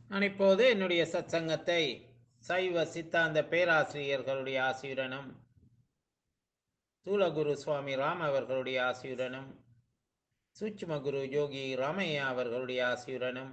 நான் இப்போது என்னுடைய சத்சங்கத்தை சைவ சித்தாந்த பேராசிரியர்களுடைய ஆசியுடனும் சூலகுரு சுவாமி ராம் அவர்களுடைய ஆசியுடனும் சூட்சும குரு யோகி ராமையா அவர்களுடைய ஆசியுடனும்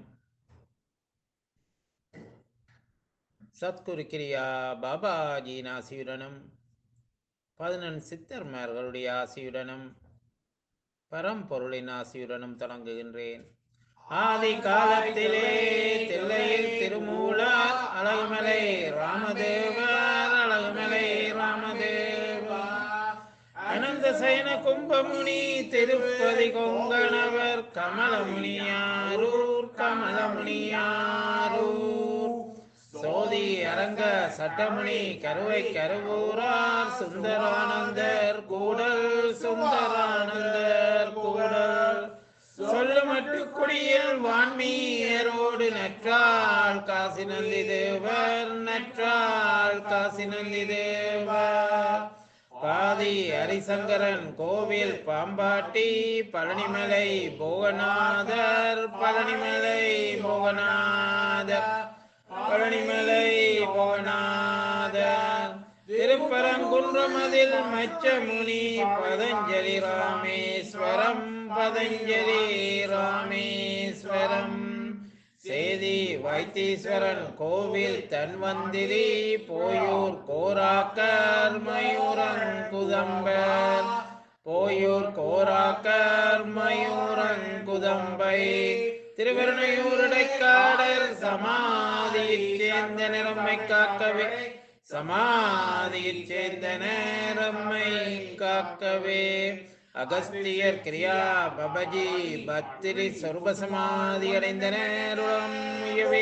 சத்குரு கிரியா பாபாஜியின் ஆசியுடனும் பதினெண் சித்தர்மார்களுடைய ஆசியுடனும் பரம்பொருளின் ஆசியுடனும் தொடங்குகின்றேன் ஆதி காலத்திலே தில்லையில் திருமூலர் அழகுமலை ராமதேவர் அழகுமலை ராமதேவா அனந்த சயன கும்பமுனி திருப்பதி கொங்கணவர் கமலமுனியாரூர் கமலமுனியாரூர் சோதி அரங்க சட்டமுனி கருவை கருவூரார் சுந்தரானந்தர் கூடல் சுந்தரானந்தர் கூடல் சொல்லுமட்டு குடியில் வான்மீயரோடு நற்றாள் காசி நந்தி தேவர் நற்றாள் காசி நந்தி தேவர் பாதி ஹரிசங்கரன் கோவில் பாம்பாட்டி பழனிமலை போகநாதர் பழனிமலை போகநாதர் பழனிமலை போகநாதர் திருப்பரங்குன்றமதில் மச்சமுனி பதஞ்சலி ராமேஸ்வரம் பதஞ்சலி ராமேஸ்வரம் சேதி வைத்தீஸ்வரன் கோவில் தன்வந்திரி போயூர் கோராக்கர் மயூரங்குதம்பர் போயூர் கோராக்கர் மயூரங்குதம்பை திருவருணையூருடைக்காடர் சமாதியில் சேர்ந்த நிறம்மை காக்கவே சமாதியில் சேர்ந்த நேரம்மை காக்கவே அகஸ்தியர் கிரியா பபஜி பத்திரி சொருப சமாதி அடைந்த நேரம் முயவே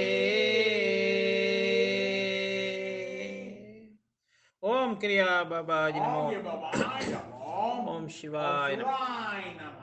ஓம் கிரியா பாபாஜி நமோ ஓம் சிவாய நமோ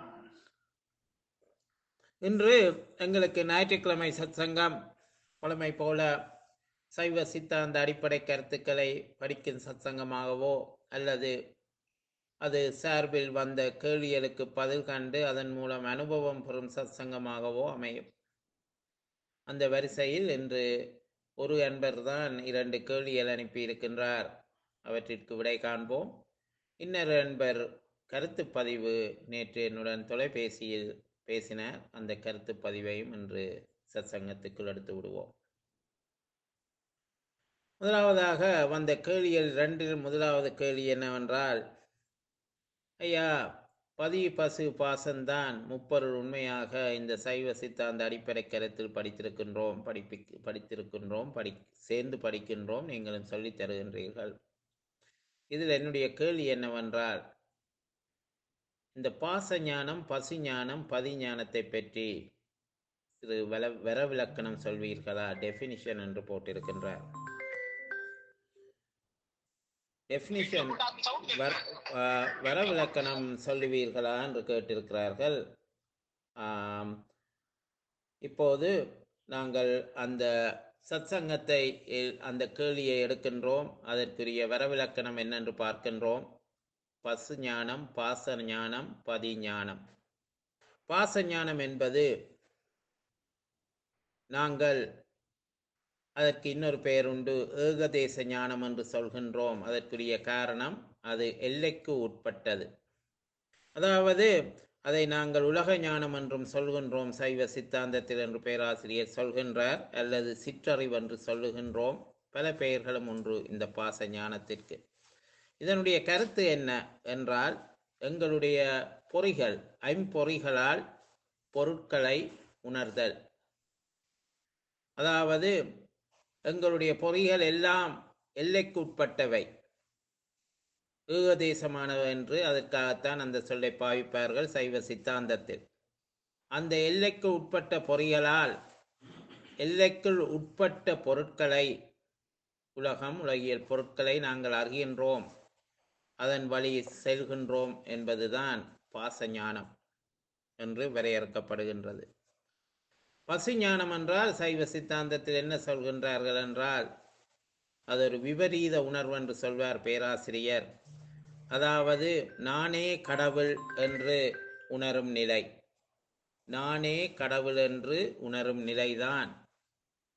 இன்று எங்களுக்கு ஞாயிற்றுக்கிழமை சத்சங்கம் பழமை போல சைவ சித்தாந்த அடிப்படை கருத்துக்களை படிக்கும் சத்சங்கமாகவோ அல்லது அது சார்பில் வந்த கேள்விகளுக்கு பதில் கண்டு அதன் மூலம் அனுபவம் பெறும் சத்சங்கமாகவோ அமையும் அந்த வரிசையில் இன்று ஒரு அன்பர் தான் இரண்டு கேள்விகள் அனுப்பியிருக்கின்றார் அவற்றிற்கு விடை காண்போம் இன்னொரு அன்பர் கருத்து பதிவு நேற்று என்னுடன் தொலைபேசியில் பேசினார் அந்த கருத்து பதிவையும் இன்று சத்சங்கத்துக்குள் எடுத்து விடுவோம் முதலாவதாக வந்த கேள்வியில் ரெண்டில் முதலாவது கேள்வி என்னவென்றால் ஐயா பதி பசு பாசந்தான் முப்பொருள் உண்மையாக இந்த சைவ சித்தாந்த அடிப்படை கருத்தில் படித்திருக்கின்றோம் படிப்பி படித்திருக்கின்றோம் படி சேர்ந்து படிக்கின்றோம் நீங்களும் சொல்லித் தருகின்றீர்கள் இதில் என்னுடைய கேள்வி என்னவென்றால் இந்த பாச ஞானம் பசு ஞானம் பதி ஞானத்தை பற்றி இது வர வரவிலக்கணம் சொல்வீர்களா டெஃபினிஷன் என்று போட்டிருக்கின்றார் டெஃபினிஷன் வரவிலக்கணம் சொல்லுவீர்களா என்று கேட்டிருக்கிறார்கள் இப்போது நாங்கள் அந்த சத்சங்கத்தை அந்த கேள்வியை எடுக்கின்றோம் அதற்குரிய வரவிலக்கணம் என்னென்று பார்க்கின்றோம் பசு ஞானம் பாச ஞானம் பதி ஞானம் பாச ஞானம் என்பது நாங்கள் அதற்கு இன்னொரு பெயர் உண்டு ஏகதேச ஞானம் என்று சொல்கின்றோம் அதற்குரிய காரணம் அது எல்லைக்கு உட்பட்டது அதாவது அதை நாங்கள் உலக ஞானம் என்றும் சொல்கின்றோம் சைவ சித்தாந்தத்தில் என்று பேராசிரியர் சொல்கின்றார் அல்லது சிற்றறிவு என்று சொல்லுகின்றோம் பல பெயர்களும் உண்டு இந்த பாச ஞானத்திற்கு இதனுடைய கருத்து என்ன என்றால் எங்களுடைய பொறிகள் ஐம்பொறிகளால் பொருட்களை உணர்தல் அதாவது எங்களுடைய பொறிகள் எல்லாம் எல்லைக்கு உட்பட்டவை ஏகதேசமானவை என்று அதற்காகத்தான் அந்த சொல்லை பாவிப்பார்கள் சைவ சித்தாந்தத்தில் அந்த எல்லைக்கு உட்பட்ட பொறிகளால் எல்லைக்குள் உட்பட்ட பொருட்களை உலகம் உலகியல் பொருட்களை நாங்கள் அறிகின்றோம் அதன் வழி செல்கின்றோம் என்பதுதான் பாச ஞானம் என்று வரையறுக்கப்படுகின்றது பசு ஞானம் என்றால் சைவ சித்தாந்தத்தில் என்ன சொல்கின்றார்கள் என்றால் அது ஒரு விபரீத உணர்வு என்று சொல்வார் பேராசிரியர் அதாவது நானே கடவுள் என்று உணரும் நிலை நானே கடவுள் என்று உணரும் நிலைதான்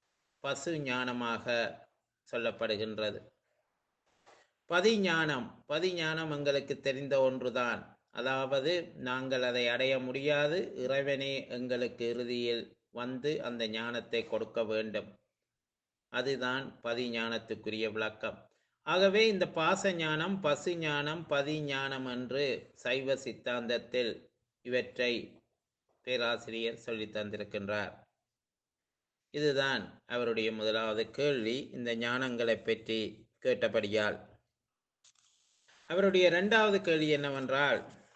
பசு ஞானமாக சொல்லப்படுகின்றது பதிஞானம் பதிஞானம் எங்களுக்கு தெரிந்த ஒன்றுதான் அதாவது நாங்கள் அதை அடைய முடியாது இறைவனே எங்களுக்கு இறுதியில் வந்து அந்த ஞானத்தை கொடுக்க வேண்டும் அதுதான் பதிஞானத்துக்குரிய விளக்கம் ஆகவே இந்த பாச ஞானம் பசு ஞானம் பதிஞானம் என்று சைவ சித்தாந்தத்தில் இவற்றை பேராசிரியர் சொல்லி தந்திருக்கின்றார் இதுதான் அவருடைய முதலாவது கேள்வி இந்த ஞானங்களை பற்றி கேட்டபடியால் அவருடைய இரண்டாவது கேள்வி என்னவென்றால்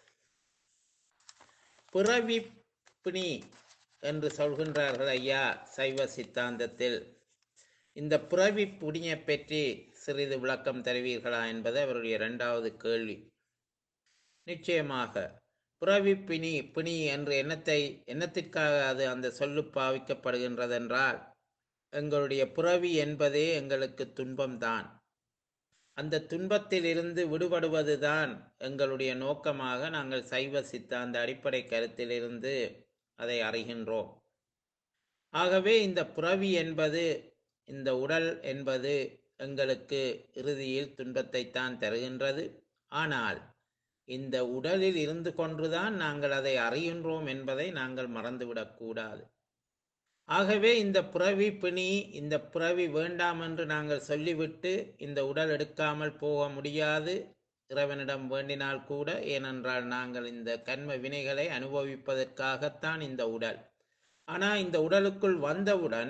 பிறவி பிணி என்று சொல்கின்றார்கள் ஐயா சைவ சித்தாந்தத்தில் இந்த பிறவி புடியை பற்றி சிறிது விளக்கம் தருவீர்களா என்பது அவருடைய இரண்டாவது கேள்வி நிச்சயமாக பிறவி பிணி பிணி என்று எண்ணத்தை எண்ணத்திற்காக அது அந்த சொல்லு பாவிக்கப்படுகின்றதென்றால் எங்களுடைய பிறவி என்பதே எங்களுக்கு துன்பம்தான் அந்த துன்பத்திலிருந்து விடுபடுவதுதான் எங்களுடைய நோக்கமாக நாங்கள் சைவ சித்தாந்த அடிப்படை கருத்திலிருந்து அதை அறிகின்றோம் ஆகவே இந்த புறவி என்பது இந்த உடல் என்பது எங்களுக்கு இறுதியில் துன்பத்தை தான் தருகின்றது ஆனால் இந்த உடலில் இருந்து கொண்டுதான் நாங்கள் அதை அறிகின்றோம் என்பதை நாங்கள் மறந்துவிடக்கூடாது ஆகவே இந்த புறவி பிணி இந்த புறவி வேண்டாம் என்று நாங்கள் சொல்லிவிட்டு இந்த உடல் எடுக்காமல் போக முடியாது இறைவனிடம் வேண்டினால் கூட ஏனென்றால் நாங்கள் இந்த கண்ம வினைகளை அனுபவிப்பதற்காகத்தான் இந்த உடல் ஆனால் இந்த உடலுக்குள் வந்தவுடன்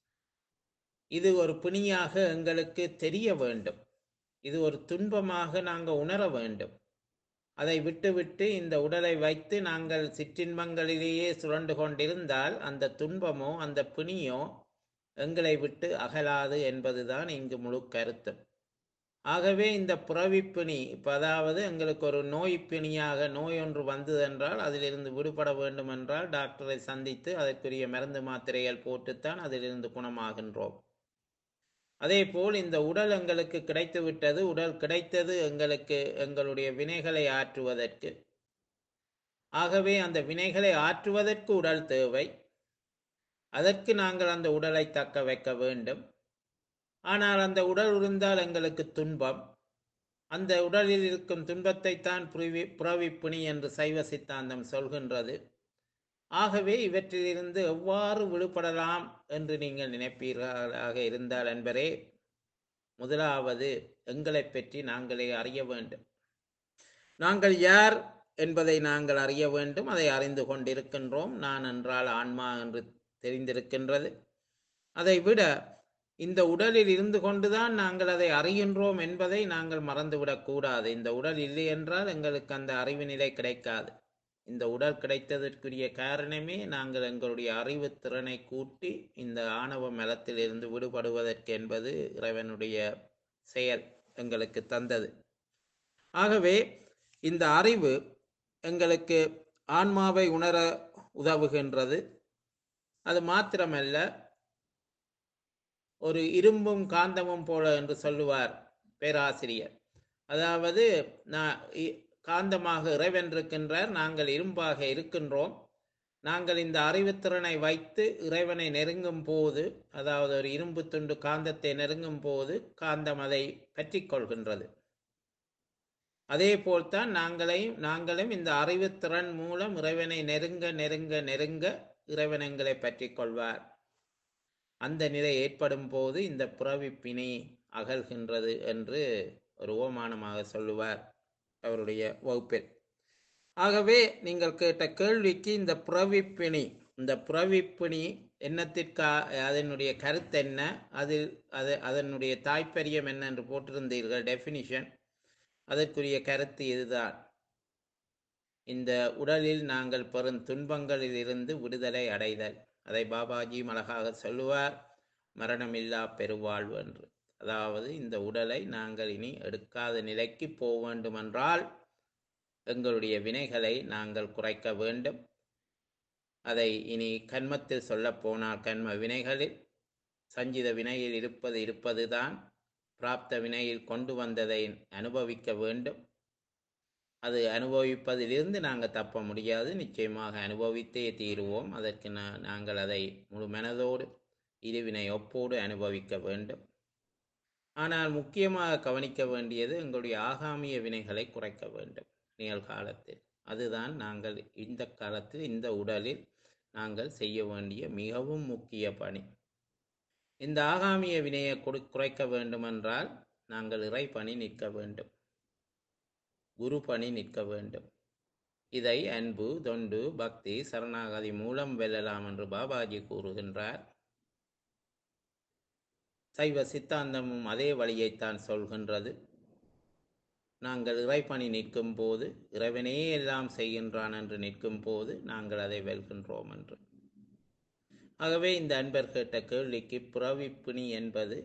இது ஒரு பிணியாக எங்களுக்கு தெரிய வேண்டும் இது ஒரு துன்பமாக நாங்கள் உணர வேண்டும் அதை விட்டுவிட்டு இந்த உடலை வைத்து நாங்கள் சிற்றின்பங்களிலேயே சுரண்டு கொண்டிருந்தால் அந்த துன்பமோ அந்த பிணியோ எங்களை விட்டு அகலாது என்பதுதான் இங்கு முழு கருத்து ஆகவே இந்த புறவிப்பிணி இப்போ அதாவது எங்களுக்கு ஒரு நோய் பிணியாக நோய் ஒன்று வந்ததென்றால் அதிலிருந்து விடுபட வேண்டும் என்றால் டாக்டரை சந்தித்து அதற்குரிய மருந்து மாத்திரைகள் போட்டுத்தான் அதிலிருந்து குணமாகின்றோம் அதே போல் இந்த உடல் எங்களுக்கு கிடைத்து விட்டது உடல் கிடைத்தது எங்களுக்கு எங்களுடைய வினைகளை ஆற்றுவதற்கு ஆகவே அந்த வினைகளை ஆற்றுவதற்கு உடல் தேவை அதற்கு நாங்கள் அந்த உடலை தக்க வைக்க வேண்டும் ஆனால் அந்த உடல் இருந்தால் எங்களுக்கு துன்பம் அந்த உடலில் இருக்கும் துன்பத்தை தான் புறவி புறவிப்புணி என்று சைவ சித்தாந்தம் சொல்கின்றது ஆகவே இவற்றிலிருந்து எவ்வாறு விடுபடலாம் என்று நீங்கள் நினைப்பீர்களாக இருந்தால் என்பரே முதலாவது எங்களை பற்றி நாங்களே அறிய வேண்டும் நாங்கள் யார் என்பதை நாங்கள் அறிய வேண்டும் அதை அறிந்து கொண்டிருக்கின்றோம் நான் என்றால் ஆன்மா என்று தெரிந்திருக்கின்றது அதை விட இந்த உடலில் இருந்து கொண்டுதான் நாங்கள் அதை அறிகின்றோம் என்பதை நாங்கள் மறந்துவிடக் கூடாது இந்த உடல் இல்லை என்றால் எங்களுக்கு அந்த அறிவு நிலை கிடைக்காது இந்த உடல் கிடைத்ததற்குரிய காரணமே நாங்கள் எங்களுடைய அறிவு திறனை கூட்டி இந்த ஆணவ மலத்தில் இருந்து விடுபடுவதற்கு என்பது இறைவனுடைய செயல் எங்களுக்கு தந்தது ஆகவே இந்த அறிவு எங்களுக்கு ஆன்மாவை உணர உதவுகின்றது அது மாத்திரமல்ல ஒரு இரும்பும் காந்தமும் போல என்று சொல்லுவார் பேராசிரியர் அதாவது நான் காந்தமாக இறைவன் இருக்கின்றார் நாங்கள் இரும்பாக இருக்கின்றோம் நாங்கள் இந்த அறிவுத்திறனை வைத்து இறைவனை நெருங்கும் போது அதாவது ஒரு இரும்பு துண்டு காந்தத்தை நெருங்கும் போது காந்தம் அதை பற்றி கொள்கின்றது அதே போல்தான் நாங்களையும் நாங்களும் இந்த அறிவுத்திறன் மூலம் இறைவனை நெருங்க நெருங்க நெருங்க இறைவன் எங்களை பற்றி கொள்வார் அந்த நிலை ஏற்படும் போது இந்த புறவிப்பினை அகல்கின்றது என்று ஒரு ஓமானமாக சொல்லுவார் அவருடைய வகுப்பில் ஆகவே நீங்கள் கேட்ட கேள்விக்கு இந்த புறவிப்பிணி இந்த புறவிப்பிணி என்னத்திற்கா அதனுடைய கருத்து என்ன அதில் அது அதனுடைய தாய்ப்பரியம் என்ன என்று போட்டிருந்தீர்கள் டெஃபினிஷன் அதற்குரிய கருத்து இதுதான் இந்த உடலில் நாங்கள் பெறும் துன்பங்களில் இருந்து விடுதலை அடைதல் அதை பாபாஜி அழகாக சொல்லுவார் மரணமில்லா பெருவாழ்வு என்று அதாவது இந்த உடலை நாங்கள் இனி எடுக்காத நிலைக்கு போக வேண்டுமென்றால் எங்களுடைய வினைகளை நாங்கள் குறைக்க வேண்டும் அதை இனி கண்மத்தில் சொல்ல போனால் கண்ம வினைகளில் சஞ்சித வினையில் இருப்பது இருப்பதுதான் பிராப்த வினையில் கொண்டு வந்ததை அனுபவிக்க வேண்டும் அது அனுபவிப்பதிலிருந்து நாங்கள் தப்ப முடியாது நிச்சயமாக அனுபவித்தே தீருவோம் அதற்கு நாங்கள் அதை முழு மனதோடு இருவினை ஒப்போடு அனுபவிக்க வேண்டும் ஆனால் முக்கியமாக கவனிக்க வேண்டியது எங்களுடைய ஆகாமிய வினைகளை குறைக்க வேண்டும் நிகழ்காலத்தில் அதுதான் நாங்கள் இந்த காலத்தில் இந்த உடலில் நாங்கள் செய்ய வேண்டிய மிகவும் முக்கிய பணி இந்த ஆகாமிய வினையை கொடு குறைக்க வேண்டுமென்றால் நாங்கள் இறை பணி நிற்க வேண்டும் குரு பணி நிற்க வேண்டும் இதை அன்பு தொண்டு பக்தி சரணாகதி மூலம் வெல்லலாம் என்று பாபாஜி கூறுகின்றார் சைவ சித்தாந்தமும் அதே வழியைத்தான் சொல்கின்றது நாங்கள் இறைப்பணி நிற்கும் போது இறைவனே எல்லாம் செய்கின்றான் என்று நிற்கும் போது நாங்கள் அதை வெல்கின்றோம் என்று ஆகவே இந்த அன்பர் கேட்ட கேள்விக்கு புறவிப்பிணி என்பது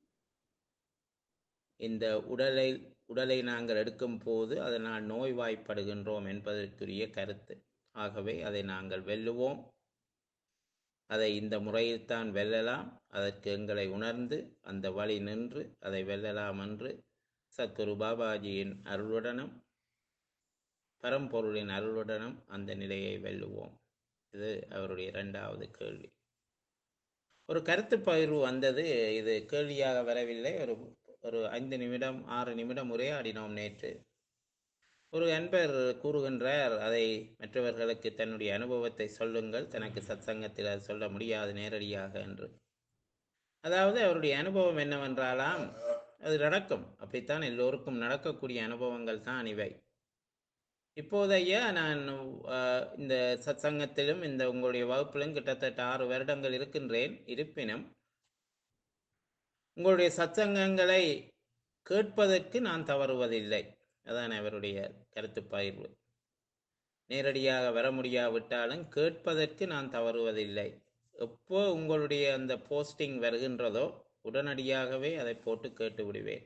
இந்த உடலை உடலை நாங்கள் எடுக்கும் போது அதனால் நோய்வாய்ப்படுகின்றோம் என்பதற்குரிய கருத்து ஆகவே அதை நாங்கள் வெல்லுவோம் அதை இந்த முறையில்தான் வெல்லலாம் அதற்கு எங்களை உணர்ந்து அந்த வழி நின்று அதை வெல்லலாம் என்று சத்குரு பாபாஜியின் அருளுடனும் பரம்பொருளின் அருளுடனும் அந்த நிலையை வெல்லுவோம் இது அவருடைய இரண்டாவது கேள்வி ஒரு கருத்து பகிர்வு வந்தது இது கேள்வியாக வரவில்லை ஒரு ஒரு ஐந்து நிமிடம் ஆறு நிமிடம் உரையாடினோம் நேற்று ஒரு அன்பர் கூறுகின்றார் அதை மற்றவர்களுக்கு தன்னுடைய அனுபவத்தை சொல்லுங்கள் தனக்கு சத்சங்கத்தில் அது சொல்ல முடியாது நேரடியாக என்று அதாவது அவருடைய அனுபவம் என்னவென்றாலாம் அது நடக்கும் அப்படித்தான் எல்லோருக்கும் நடக்கக்கூடிய அனுபவங்கள் தான் இவை இப்போதையா நான் அஹ், இந்த சத்சங்கத்திலும் இந்த உங்களுடைய வகுப்பிலும் கிட்டத்தட்ட ஆறு வருடங்கள் இருக்கின்றேன் இருப்பினும் உங்களுடைய சத்சங்கங்களை கேட்பதற்கு நான் தவறுவதில்லை அதான் அவருடைய கருத்து பகிர்வு நேரடியாக வர முடியாவிட்டாலும் கேட்பதற்கு நான் தவறுவதில்லை எப்போ உங்களுடைய அந்த போஸ்டிங் வருகின்றதோ உடனடியாகவே அதை போட்டு கேட்டு விடுவேன்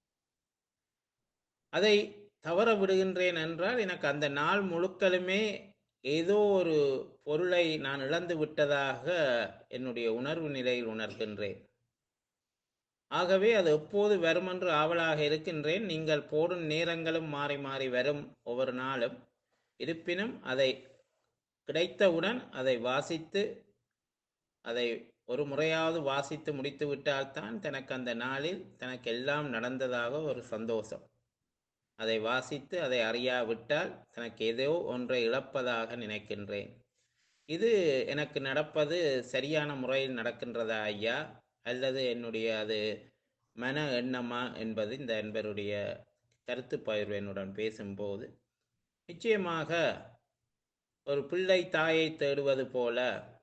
அதை தவற விடுகின்றேன் என்றால் எனக்கு அந்த நாள் முழுக்களுமே ஏதோ ஒரு பொருளை நான் இழந்து விட்டதாக என்னுடைய உணர்வு நிலையில் உணர்கின்றேன் ஆகவே அது எப்போது வரும் என்று ஆவலாக இருக்கின்றேன் நீங்கள் போடும் நேரங்களும் மாறி மாறி வரும் ஒவ்வொரு நாளும் இருப்பினும் அதை கிடைத்தவுடன் அதை வாசித்து அதை ஒரு முறையாவது வாசித்து முடித்து விட்டால்தான் தனக்கு அந்த நாளில் தனக்கு எல்லாம் நடந்ததாக ஒரு சந்தோஷம் அதை வாசித்து அதை அறியாவிட்டால் தனக்கு ஏதோ ஒன்றை இழப்பதாக நினைக்கின்றேன் இது எனக்கு நடப்பது சரியான முறையில் நடக்கின்றதா ஐயா அல்லது என்னுடைய அது மன எண்ணமா என்பது இந்த அன்பருடைய கருத்து பகிர்வு என்னுடன் பேசும்போது நிச்சயமாக ஒரு பிள்ளை தாயை தேடுவது போல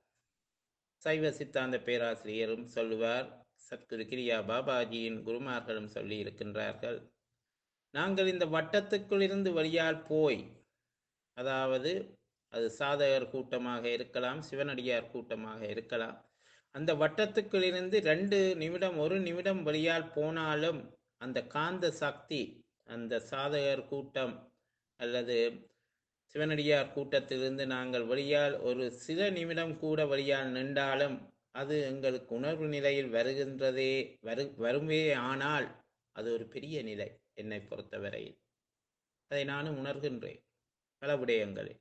சைவ சித்தாந்த பேராசிரியரும் சொல்லுவார் சத்குரு கிரியா பாபாஜியின் குருமார்களும் சொல்லி இருக்கின்றார்கள் நாங்கள் இந்த வட்டத்துக்குள் இருந்து வழியால் போய் அதாவது அது சாதகர் கூட்டமாக இருக்கலாம் சிவனடியார் கூட்டமாக இருக்கலாம் அந்த வட்டத்துக்குள் இருந்து ரெண்டு நிமிடம் ஒரு நிமிடம் வழியால் போனாலும் அந்த காந்த சக்தி அந்த சாதகர் கூட்டம் அல்லது சிவனடியார் கூட்டத்திலிருந்து நாங்கள் வழியால் ஒரு சில நிமிடம் கூட வழியால் நின்றாலும் அது எங்களுக்கு உணர்வு நிலையில் வருகின்றதே வரு வருமே ஆனால் அது ஒரு பெரிய நிலை என்னை பொறுத்தவரையில் அதை நானும் உணர்கின்றேன் பல விடயங்களில்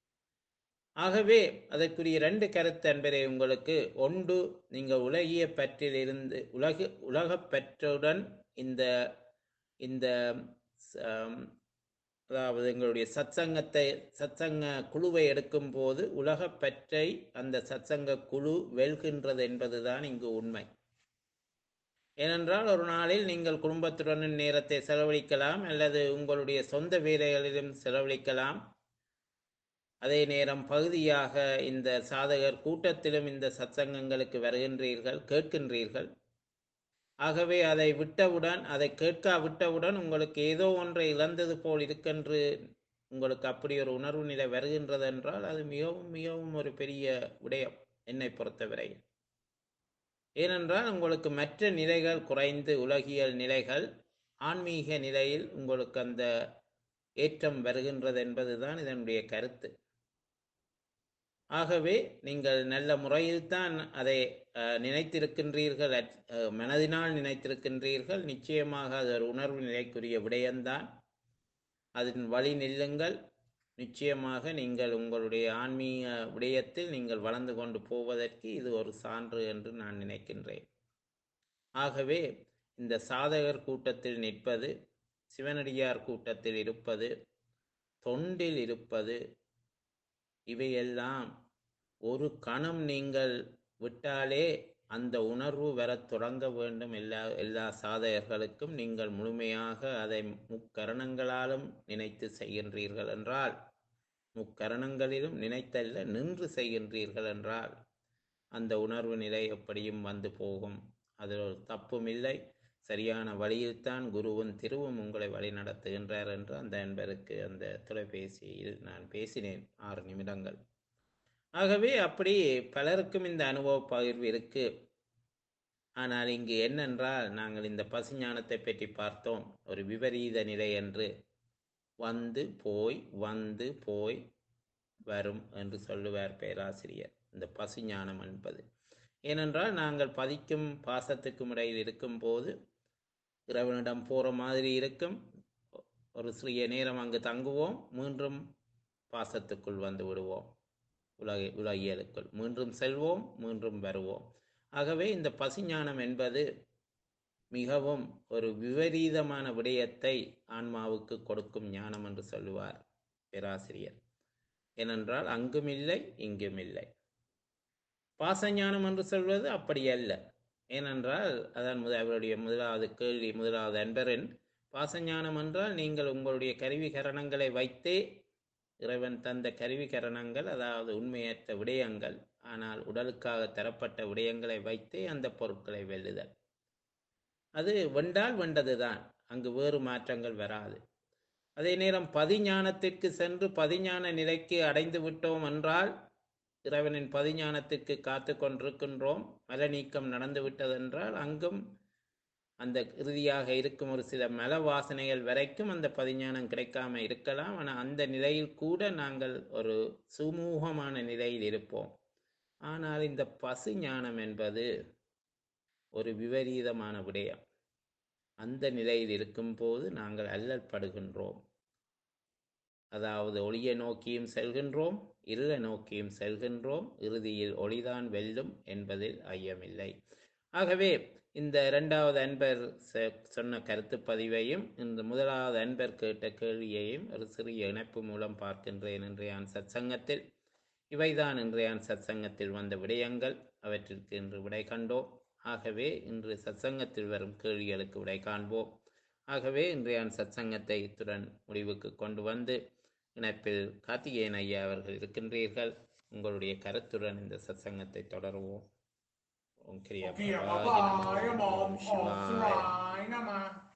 ஆகவே அதற்குரிய ரெண்டு கருத்து என்பதை உங்களுக்கு ஒன்று நீங்கள் உலகிய பற்றிலிருந்து உலக உலகப் பற்றுடன் இந்த இந்த ஆம், அதாவது எங்களுடைய சத்சங்கத்தை சத்சங்க குழுவை எடுக்கும் போது உலகப் பற்றை அந்த சத்சங்க குழு வெல்கின்றது என்பதுதான் இங்கு உண்மை ஏனென்றால் ஒரு நாளில் நீங்கள் குடும்பத்துடன் நேரத்தை செலவழிக்கலாம் அல்லது உங்களுடைய சொந்த வேலைகளிலும் செலவழிக்கலாம் அதே நேரம் பகுதியாக இந்த சாதகர் கூட்டத்திலும் இந்த சத்சங்கங்களுக்கு வருகின்றீர்கள் கேட்கின்றீர்கள் ஆகவே அதை விட்டவுடன் அதை கேட்கா விட்டவுடன் உங்களுக்கு ஏதோ ஒன்றை இழந்தது போல் இருக்கென்று உங்களுக்கு அப்படி ஒரு உணர்வு நிலை வருகின்றது என்றால் அது மிகவும் மிகவும் ஒரு பெரிய விடயம் என்னை பொறுத்தவரையில் ஏனென்றால் உங்களுக்கு மற்ற நிலைகள் குறைந்து உலகியல் நிலைகள் ஆன்மீக நிலையில் உங்களுக்கு அந்த ஏற்றம் வருகின்றது என்பதுதான் இதனுடைய கருத்து ஆகவே நீங்கள் நல்ல முறையில்தான் அதை அஹ், நினைத்திருக்கின்றீர்கள் அட்- அஹ், மனதினால் நினைத்திருக்கின்றீர்கள் நிச்சயமாக அது ஒரு உணர்வு நிலைக்குரிய விடயம்தான் அதன் வழி நில்லுங்கள் நிச்சயமாக நீங்கள் உங்களுடைய ஆன்மீக விடயத்தில் நீங்கள் வளர்ந்து கொண்டு போவதற்கு இது ஒரு சான்று என்று நான் நினைக்கின்றேன் ஆகவே இந்த சாதகர் கூட்டத்தில் நிற்பது சிவனடியார் கூட்டத்தில் இருப்பது தொண்டில் இருப்பது இவையெல்லாம் ஒரு கணம் நீங்கள் விட்டாலே அந்த உணர்வு வரத் தொடங்க வேண்டும் எல்லா எல்லா சாதகர்களுக்கும் நீங்கள் முழுமையாக அதை முக்கரணங்களாலும் நினைத்து செய்கின்றீர்கள் என்றால் முக்கரணங்களிலும் நினைத்தல்ல நின்று செய்கின்றீர்கள் என்றால் அந்த உணர்வு நிலை எப்படியும் வந்து போகும் அதில் ஒரு தப்பும் இல்லை சரியான வழியில்தான் குருவும் திருவும் உங்களை வழி நடத்துகின்றார் என்று அந்த அன்பருக்கு அந்த தொலைபேசியில் நான் பேசினேன் ஆறு நிமிடங்கள் ஆகவே அப்படி பலருக்கும் இந்த அனுபவ பகிர்வு இருக்கு ஆனால் இங்கு என்னென்றால் நாங்கள் இந்த பசுஞானத்தை பற்றி பார்த்தோம் ஒரு விபரீத நிலை என்று வந்து போய் வந்து போய் வரும் என்று சொல்லுவார் பேராசிரியர் இந்த பசுஞானம் என்பது ஏனென்றால் நாங்கள் பதிக்கும் பாசத்துக்கும் இடையில் இருக்கும் போது இறைவனிடம் போகிற மாதிரி இருக்கும் ஒரு சிறிய நேரம் அங்கு தங்குவோம் மீண்டும் பாசத்துக்குள் வந்து விடுவோம் உலக உலகியலுக்குள் மீண்டும் செல்வோம் மீண்டும் வருவோம் ஆகவே இந்த பசுஞானம் என்பது மிகவும் ஒரு விபரீதமான விடயத்தை ஆன்மாவுக்கு கொடுக்கும் ஞானம் என்று சொல்லுவார் பேராசிரியர் ஏனென்றால் அங்கும் இல்லை இங்கும் இல்லை பாசஞானம் என்று சொல்வது அப்படி அல்ல ஏனென்றால் அதான் முத அவருடைய முதலாவது கேள்வி முதலாவது அன்பரின் பாசஞானம் என்றால் நீங்கள் உங்களுடைய கருவிகரணங்களை வைத்தே இறைவன் தந்த கருவிகரணங்கள் அதாவது உண்மையற்ற விடயங்கள் ஆனால் உடலுக்காக தரப்பட்ட விடயங்களை வைத்தே அந்த பொருட்களை வெல்லுதல் அது வென்றால் வென்றதுதான் அங்கு வேறு மாற்றங்கள் வராது அதே நேரம் பதிஞானத்திற்கு சென்று பதிஞான நிலைக்கு அடைந்து விட்டோம் என்றால் இறைவனின் பதிஞானத்திற்கு காத்து கொண்டிருக்கின்றோம் மல நீக்கம் நடந்து விட்டதென்றால் அங்கும் அந்த இறுதியாக இருக்கும் ஒரு சில மல வாசனைகள் வரைக்கும் அந்த பதிஞானம் கிடைக்காம இருக்கலாம் ஆனால் அந்த நிலையில் கூட நாங்கள் ஒரு சுமூகமான நிலையில் இருப்போம் ஆனால் இந்த பசு ஞானம் என்பது ஒரு விபரீதமான விடயம் அந்த நிலையில் இருக்கும்போது நாங்கள் அல்லல் படுகின்றோம் அதாவது ஒளியை நோக்கியும் செல்கின்றோம் இருளை நோக்கியும் செல்கின்றோம் இறுதியில் ஒளிதான் வெல்லும் என்பதில் ஐயமில்லை ஆகவே இந்த இரண்டாவது அன்பர் சொன்ன கருத்து பதிவையும் இந்த முதலாவது அன்பர் கேட்ட கேள்வியையும் ஒரு சிறிய இணைப்பு மூலம் பார்க்கின்றேன் இன்றையான் சத்சங்கத்தில் இவைதான் இன்றையான் சத்சங்கத்தில் வந்த விடயங்கள் அவற்றிற்கு இன்று விடை கண்டோம் ஆகவே இன்று சத்சங்கத்தில் வரும் கேள்விகளுக்கு விடை காண்போம் ஆகவே இன்றையான் சத்சங்கத்தை இத்துடன் முடிவுக்கு கொண்டு வந்து இணைப்பில் கார்த்திகேயன் ஐயா அவர்கள் இருக்கின்றீர்கள் உங்களுடைய கருத்துடன் இந்த சத்சங்கத்தை தொடருவோம் ஓம் கிரியா கிரியா பாபாஜி நமோ. பாபாய ஓம் மாம் சிவாய சிவாய நம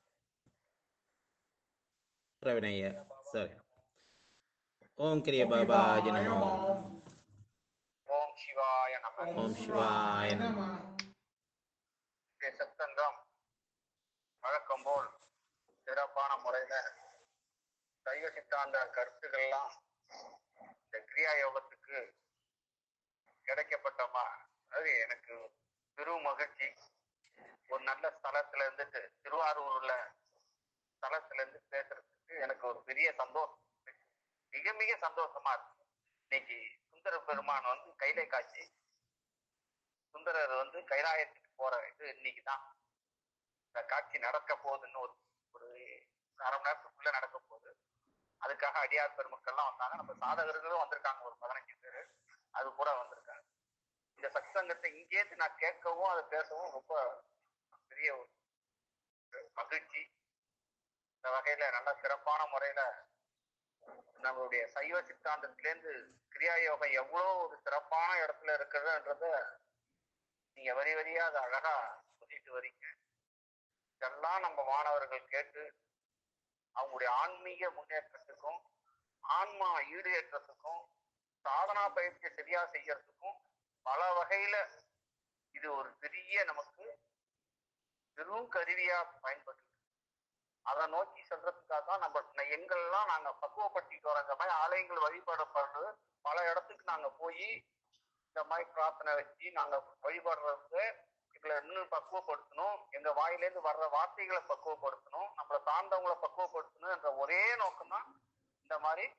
பிரவணையா சாரி ஓம் கிரிய பாபாஜி நமோ ஓம் சிவாய நம ஓம் சிவாய நம. இன்றைய சத்தங்கம் வழக்கம் போல் சிறப்பான முறையில சைவ சித்தாந்த கருத்துக்கள்லாம் இந்த கிரியா யோகத்துக்கு கிடைக்கப்பட்டமா அது எனக்கு பெரும் மகிழ்ச்சி ஒரு நல்ல ஸ்தலத்துல இருந்துட்டு திருவாரூர்ல ஸ்தலத்துல இருந்து பேசுறதுக்கு எனக்கு ஒரு பெரிய சந்தோஷம் மிக மிக சந்தோஷமா இருக்கு இன்னைக்கு சுந்தர பெருமான் வந்து கைலை காட்சி சுந்தரர் வந்து கைலாயத்துக்கு போற இது இன்னைக்கு தான் இந்த காட்சி நடக்க போகுதுன்னு ஒரு ஒரு அரை மணி நேரத்துக்குள்ள நடக்க போகுது அதுக்காக அடியார் பெருமக்கள்லாம் வந்தாங்க நம்ம சாதகர்களும் வந்திருக்காங்க ஒரு பதினஞ்சு பேர் அது கூட வந்திருக்காங்க இந்த சத்சங்கத்தை இங்கேருந்து நான் கேட்கவும் அதை பேசவும் ரொம்ப பெரிய ஒரு மகிழ்ச்சி இந்த வகையில நல்ல சிறப்பான முறையில நம்மளுடைய சைவ சித்தாந்தத்திலேருந்து கிரியா யோகம் எவ்வளோ ஒரு சிறப்பான இடத்துல இருக்குதுன்றத நீங்க வரி வரியா அதை அழகா சொல்லிட்டு வரீங்க இதெல்லாம் நம்ம மாணவர்கள் கேட்டு அவங்களுடைய ஆன்மீக முன்னேற்றத்துக்கும் ஆன்மா ஈடேற்றத்துக்கும் சாதனா பயிற்சி சரியா செய்யறதுக்கும் பல வகையில இது ஒரு பெரிய நமக்கு பெரும் கருவியா பயன்படுது அதை நோக்கி செல்றதுக்காக தான் நம்ம எங்கெல்லாம் நாங்க பக்குவப்படுத்திட்டு வரோம் இந்த மாதிரி ஆலயங்கள் வழிபடப்படுறது பல இடத்துக்கு நாங்க போய் இந்த மாதிரி பிரார்த்தனை வச்சு நாங்க வழிபடுறது இதுல இன்னும் பக்குவப்படுத்தணும் எங்க வாயிலேருந்து வர்ற வார்த்தைகளை பக்குவப்படுத்தணும் நம்மளை சார்ந்தவங்களை பக்குவப்படுத்தணும் என்ற ஒரே நோக்கம் தான் இந்த மாதிரி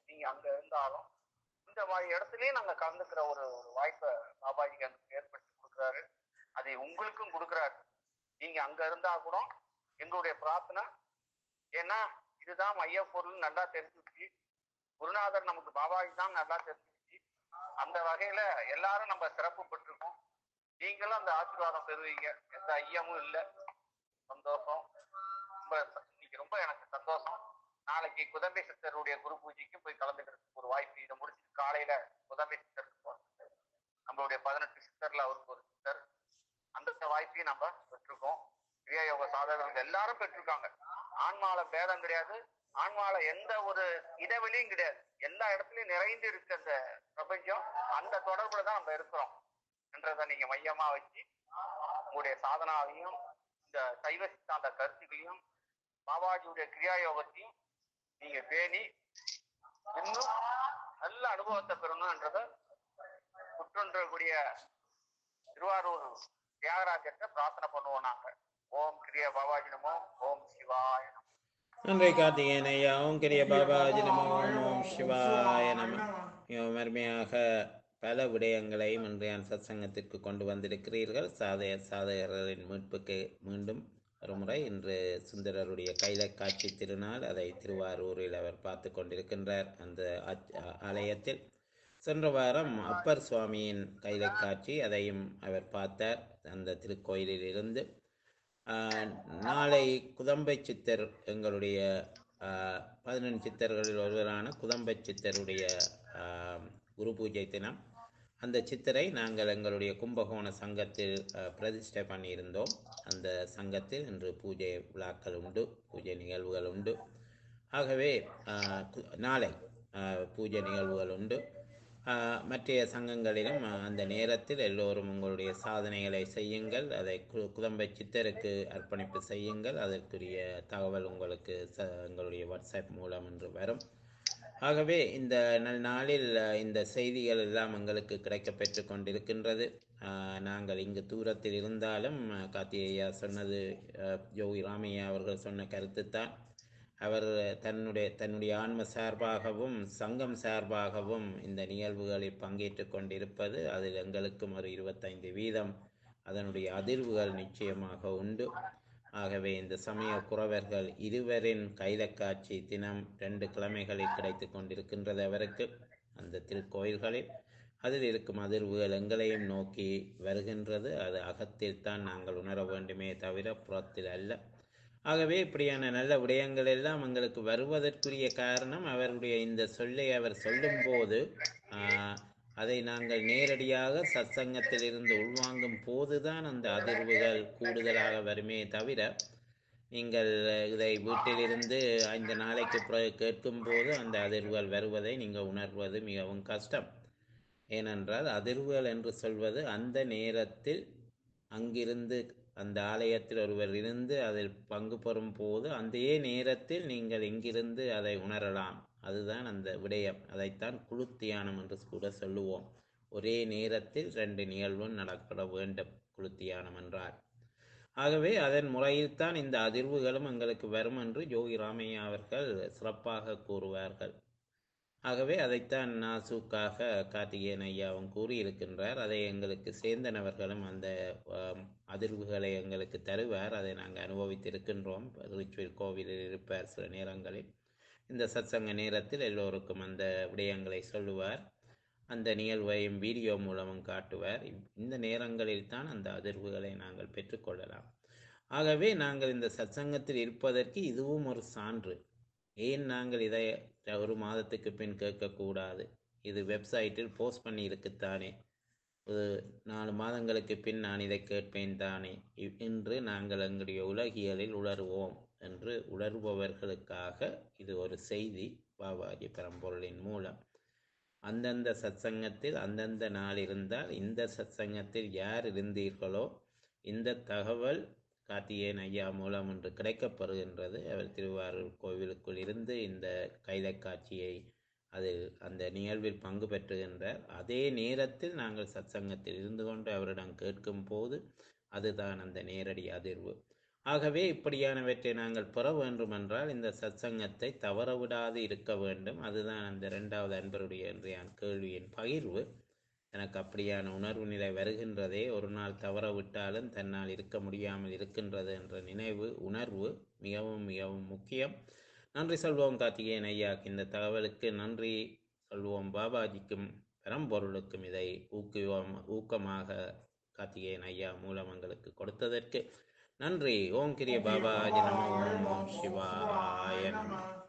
நீங்க அங்க இருந்தாலும் இந்த மாதிரி இடத்துலயும் நாங்க கலந்துக்கிற ஒரு ஒரு வாய்ப்பை பாபாஜி எங்களுக்கு ஏற்படுத்தி கொடுக்குறாரு அதை உங்களுக்கும் கொடுக்குறாரு நீங்க அங்க இருந்தா கூட எங்களுடைய பிரார்த்தனை ஏன்னா இதுதான் மைய பொருள் நல்லா தெரிஞ்சுச்சு குருநாதர் நமக்கு பாபாஜி தான் நல்லா தெரிஞ்சுச்சு அந்த வகையில எல்லாரும் நம்ம சிறப்பு பெற்றிருக்கோம் நீங்களும் அந்த ஆசீர்வாதம் பெறுவீங்க எந்த ஐயமும் இல்லை சந்தோஷம் ரொம்ப இன்னைக்கு ரொம்ப எனக்கு சந்தோஷம் நாளைக்கு குதம்பை சித்தருடைய குரு பூஜைக்கு போய் கலந்துக்கிறதுக்கு ஒரு வாய்ப்பு இதை முடிச்சுட்டு காலையில குதம்பை சித்தருக்கு போறது நம்மளுடைய பதினெட்டு சித்தர்ல அவருக்கு ஒரு சித்தர் அந்த வாய்ப்பையும் நம்ம பெற்றிருக்கோம் கிரியா யோக சாதகர்கள் எல்லாரும் பெற்றிருக்காங்க ஆன்மால பேதம் கிடையாது ஆன்மால எந்த ஒரு இடைவெளியும் கிடையாது எல்லா இடத்துலயும் நிறைந்து இருக்கு அந்த பிரபஞ்சம் அந்த தொடர்புல தான் நம்ம இருக்கிறோம் என்றதை நீங்க மையமா வச்சு உங்களுடைய சாதனாவையும் இந்த சைவ சித்தாந்த கருத்துக்களையும் பாபாஜியுடைய கிரியா யோகத்தையும் நீங்க பேணி இன்னும் நல்ல அனுபவத்தை பெறணும்ன்றத குற்றொன்றக்கூடிய திருவாரூர் தியாகராஜர்கிட்ட பிரார்த்தனை பண்ணுவோம் நாங்க ஓம் கிரியா பாபாஜி நமோ ஓம் சிவாய நமோ நன்றி கார்த்திகேயன் ஐயா ஓம் கிரிய பாபாஜி நம ஓம் ஓம் சிவாய நம மிகவும் அருமையாக பல விடயங்களையும் இன்றைய சத்சங்கத்திற்கு கொண்டு வந்திருக்கிறீர்கள் சாதக சாதகர்களின் மீட்புக்கு மீண்டும் ஒருமுறை இன்று சுந்தரருடைய கைல காட்சி திருநாள் அதை திருவாரூரில் அவர் பார்த்து கொண்டிருக்கின்றார் அந்த ஆச்- ஆலயத்தில் சென்ற வாரம் அப்பர் சுவாமியின் கைலை காட்சி அதையும் அவர் பார்த்தார் அந்த திருக்கோயிலில் இருந்து ஆஹ், நாளை குதம்பை சித்தர் எங்களுடைய ஆஹ், பதினெண் சித்தர்களில் ஒருவரான குதம்பை சித்தருடைய ஆஹ், குரு பூஜை தினம் அந்த சித்தரை நாங்கள் எங்களுடைய கும்பகோண சங்கத்தில் ஆஹ், பிரதிஷ்டை பண்ணியிருந்தோம் அந்த சங்கத்தில் இன்று பூஜை விழாக்கள் உண்டு பூஜை நிகழ்வுகள் உண்டு ஆகவே ஆஹ், கு- நாளை ஆஹ், பூஜை நிகழ்வுகள் உண்டு ஆஹ், மற்றைய சங்கங்களிலும் ஆஹ், அந்த நேரத்தில் எல்லோரும் உங்களுடைய சாதனைகளை செய்யுங்கள் அதை கு- குதம்பை சித்தருக்கு அர்ப்பணிப்பு செய்யுங்கள் அதற்குரிய தகவல் உங்களுக்கு ச எங்களுடைய வாட்ஸ்அப் மூலம் என்று வரும் ஆகவே இந்த நல் நாளில் ஆஹ், இந்த செய்திகள் எல்லாம் எங்களுக்கு கிடைக்கப்பெற்று கொண்டிருக்கின்றது ஆஹ், நாங்கள் இங்கு தூரத்தில் இருந்தாலும் ஆஹ், கார்த்திகேயா சொன்னது ஆஹ், யோகி ராமையா அவர்கள் சொன்ன கருத்துத்தான் அவர் தன்னுடைய தன்னுடைய ஆன்ம சார்பாகவும் சங்கம் சார்பாகவும் இந்த நிகழ்வுகளில் பங்கேற்று கொண்டிருப்பது அதில் எங்களுக்கும் ஒரு இருபத்தைந்து வீதம் அதனுடைய அதிர்வுகள் நிச்சயமாக உண்டு ஆகவே இந்த சமய குறவர்கள் இருவரின் கைலக்காட்சி தினம் ரெண்டு கிழமைகளில் கிடைத்து கொண்டிருக்கின்றது அவருக்கு அந்த திருக்கோயில்களில் அதில் இருக்கும் அதிர்வுகள் எங்களையும் நோக்கி வருகின்றது அது அகத்தில் தான் நாங்கள் உணர வேண்டுமே தவிர புறத்தில் அல்ல ஆகவே இப்படியான நல்ல விடயங்கள் எல்லாம் எங்களுக்கு வருவதற்குரிய காரணம் அவருடைய இந்த சொல்லை அவர் சொல்லும்போது ஆஹ், அதை நாங்கள் நேரடியாக சத்சங்கத்தில் இருந்து உள்வாங்கும் போதுதான் அந்த அதிர்வுகள் கூடுதலாக வருமே தவிர நீங்கள் இதை வீட்டிலிருந்து ஐந்து நாளைக்கு பிறகு கேட்கும்போது அந்த அதிர்வுகள் வருவதை நீங்கள் உணர்வது மிகவும் கஷ்டம் ஏனென்றால் அதிர்வுகள் என்று சொல்வது அந்த நேரத்தில் அங்கிருந்து அந்த ஆலயத்தில் ஒருவர் இருந்து அதில் பங்கு பெறும் போது அந்த நேரத்தில் நீங்கள் இங்கிருந்து அதை உணரலாம் அதுதான் அந்த விடயம் அதைத்தான் குழு தியானம் என்று கூட சொல்லுவோம் ஒரே நேரத்தில் ரெண்டு நிகழ்வும் நடக்க வேண்டும் குழு தியானம் என்றால் ஆகவே அதன் முறையில்தான் இந்த அதிர்வுகளும் எங்களுக்கு வரும் என்று யோகி ராமையா அவர்கள் சிறப்பாக கூறுவார்கள் ஆகவே அதைத்தான் நாசூக்காக கார்த்திகேயன் ஐயாவும் கூறியிருக்கின்றார் அதை எங்களுக்கு சேந்தனவர்களும் அந்த ஆம், அதிர்வுகளை எங்களுக்கு தருவார் அதை நாங்கள் அனுபவித்திருக்கின்றோம் ரிச்சுவல் கோவிலில் இருப்பார் சில நேரங்களில் இந்த சத்சங்க நேரத்தில் எல்லோருக்கும் அந்த விடயங்களை சொல்லுவார் அந்த நிகழ்வையும் வீடியோ மூலமும் காட்டுவார் இப்- இந்த நேரங்களில் தான் அந்த அதிர்வுகளை நாங்கள் பெற்றுக்கொள்ளலாம் ஆகவே நாங்கள் இந்த சத்சங்கத்தில் இருப்பதற்கு இதுவும் ஒரு சான்று ஏன் நாங்கள் இதை ஒரு மாதத்துக்கு பின் கேட்கக்கூடாது இது வெப்சைட்டில் போஸ்ட் பண்ணி இருக்குத்தானே ஒரு நாலு மாதங்களுக்கு பின் நான் இதை கேட்பேன் தானே இ- இன்று நாங்கள் எங்களுடைய உலகியலில் உணர்வோம் என்று உணர்பவர்களுக்காக இது ஒரு செய்தி பாபாஜி பரம்பொருளின் மூலம் அந்தந்த சத்சங்கத்தில் அந்தந்த நாள் இருந்தால் இந்த சத்சங்கத்தில் யார் இருந்தீர்களோ இந்த தகவல் கார்த்திகேயன் ஐயா மூலம் இன்று கிடைக்கப்பெறுகின்றது அவர் திருவாரூர் கோவிலுக்குள் இருந்து இந்த கைலை காட்சியை அதில் அந்த நிகழ்வில் பங்கு பெற்றுகின்றார் அதே நேரத்தில் நாங்கள் சத்சங்கத்தில் இருந்து கொண்டு அவரிடம் கேட்கும் போது அதுதான் அந்த நேரடி அதிர்வு ஆகவே இப்படியானவற்றை நாங்கள் பெற வேண்டுமென்றால் இந்த சத்சங்கத்தை தவறவிடாது இருக்க வேண்டும் அதுதான் அந்த இரண்டாவது அன்பருடைய இன்றைய கேள்வியின் பகிர்வு எனக்கு அப்படியான உணர்வு நிலை வருகின்றதே ஒரு நாள் தவற விட்டாலும் தன்னால் இருக்க முடியாமல் இருக்கின்றது என்ற நினைவு உணர்வு மிகவும் மிகவும் முக்கியம் நன்றி சொல்வோம் கார்த்திகேயன் ஐயாக்கு இந்த தகவலுக்கு நன்றி சொல்வோம் பாபாஜிக்கும் பரம்பொருளுக்கும் இதை ஊக்குவோம் ஊக்கமாக கார்த்திகேயன் ஐயா மூலம் எங்களுக்கு கொடுத்ததற்கு நன்றி ஓம் கிரிய பாபாஜி நம ஓம் ஓம் சிவாய நம